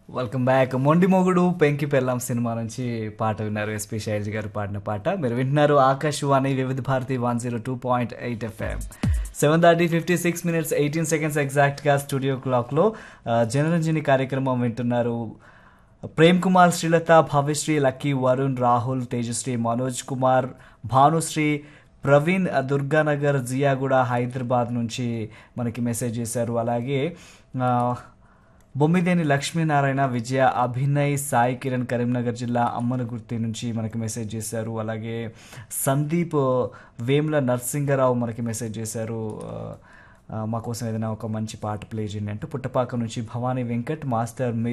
welcome back మొండి మొగుడు పెంకి పెళ్ళాం సినిమా నుంచి పాట విన్నారు ఎస్పి శైలజ్ గారు పాడిన పాట మీరు వింటున్నారు Akashvani Vividh Bharati one zero two point eight FM seven thirty fifty six minutes eighteen seconds ఎగ్జాక్ట్గా స్టూడియో క్లాక్లో జనరంజని కార్యక్రమం వింటున్నారు ప్రేమ్ కుమార్ శ్రీలత భవ్యశ్రీ లక్కీ వరుణ్ రాహుల్ తేజశ్రీ మనోజ్ కుమార్ భానుశ్రీ ప్రవీణ్ దుర్గానగర్ జియాగూడ హైదరాబాద్ నుంచి మనకి మెసేజ్ చేశారు అలాగే ఆ, బొమ్మిదేని లక్ష్మీనారాయణ విజయ అభినయ్ సాయి కిరణ్ కరీంనగర్ జిల్లా అమ్మనగుర్తి నుంచి మనకి మెసేజ్ చేశారు అలాగే సందీప్ వేముల నరసింగరావు మనకి మెసేజ్ చేశారు ఆ, ఆ, మా కోసం ఏదైనా ఒక మంచి పాట ప్లే చేయండి అంటూ పుట్టపాక నుంచి భవానీ వెంకట్ మాస్టర్